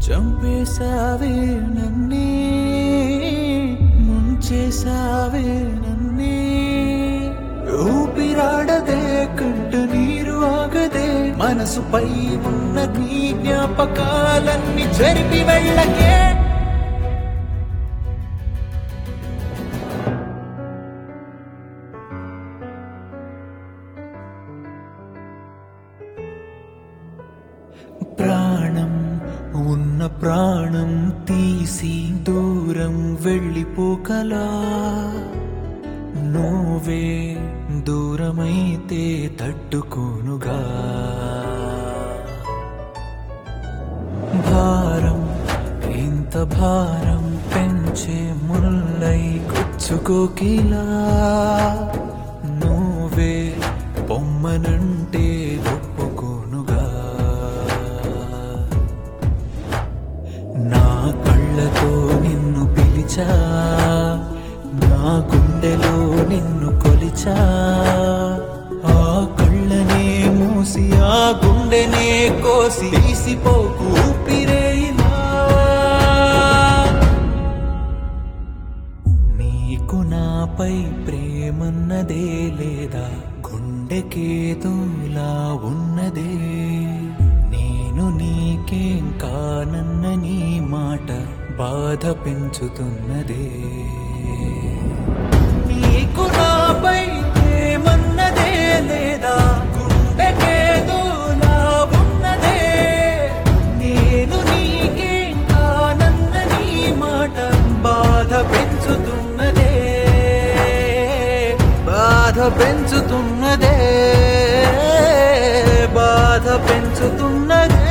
చంపేశావే నన్నే ముంచేశావే నన్నే ఊపిరాడదే కంట నీరు ఆగదే మనసుపై ఉన్న నీ జ్ఞాపకాలన్నీ జరిపి వెళ్ళకే ప్రాణం ఉన్న ప్రాణం తీసి దూరం వెళ్ళిపోకలా నువ్వే దూరమైతే తట్టుకోనుగా భారం ఇంత భారం పెంచే ముల్లై గుచ్చుకోకిలా నువ్వే పొమ్మనంటే ఒప్పుకోనుగా నా కళ్ళతో నిన్ను పిలిచా నా గుండెలో నిన్ను కొలిచా ఆ కళ్ళనే మూసి ఆ గుండెనే కోసి తీసిపోకు ఊపిరే ఇలా నీకు నాపై ప్రేమన్నదే లేదా గుండెకేదోలా ఉన్నదే నేను నీకేం కానన్న నీ మాట బాధ పెంచుతున్నదే నీకు నాపై ప్రేమన్నదే లేదా గుండెకేదోలా ఉన్నదే నేను నీకేం కానన్న నీ మాట బాధ పెంచుతున్నదే బాధ పెంచుతున్నదే బాధ పెంచుతున్నదే